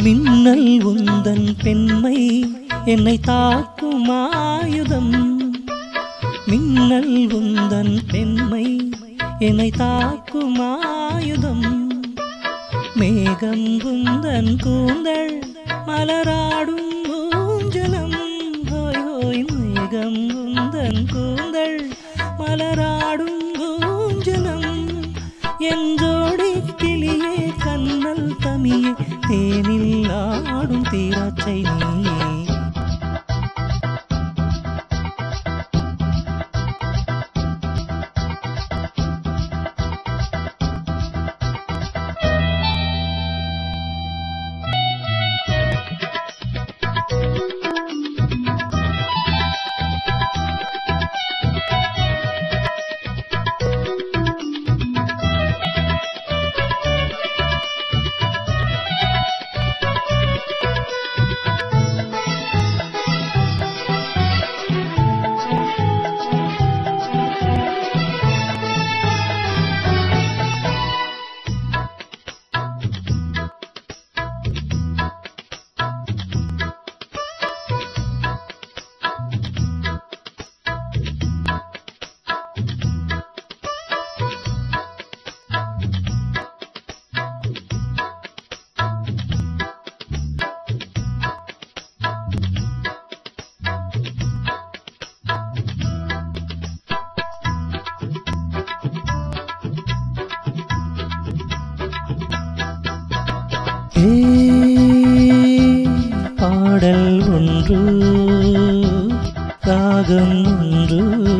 மின்னல் உந்தன் பெண்மை என்னை தாக்கும் ஆயுதம் மின்னல் உந்தன் பெண்மை என்னை தாக்கும் ஆயுதம் மேகம் உந்தன் கூந்தல் மலராடும் ஊஞ்சலம் ஹோய் ஹோய் மேகம் உந்தன் கூந்தல் மலராடும் ஊஞ்சலம் என் ஜோடி கிளியே கண்ணல் தமியே தேனில் ஆடும் தீராச்சை நீயே ஏ, பாடல் ஒன்று ராகம் ஒன்று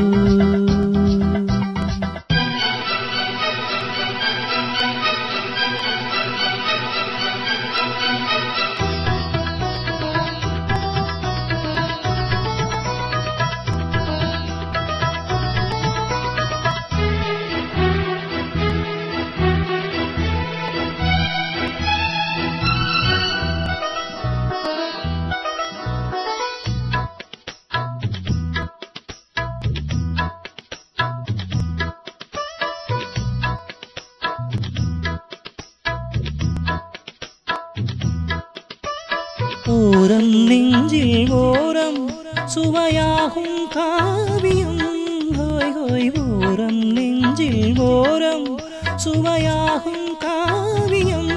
ஓரம் நெஞ்சில் ஓரம் சுவையாகும் காவியம் ஹோய் ஹோய் ஓரம் நெஞ்சில் ஓரம் சுவையாகும் காவியம்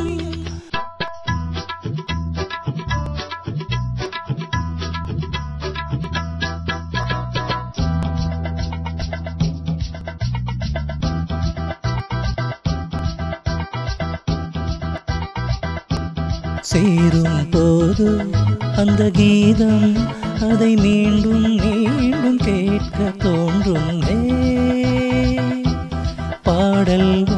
சேரும் போது அந்த கீதம் அதை மீண்டும் மீண்டும் கேட்க தோன்றும் பாடல்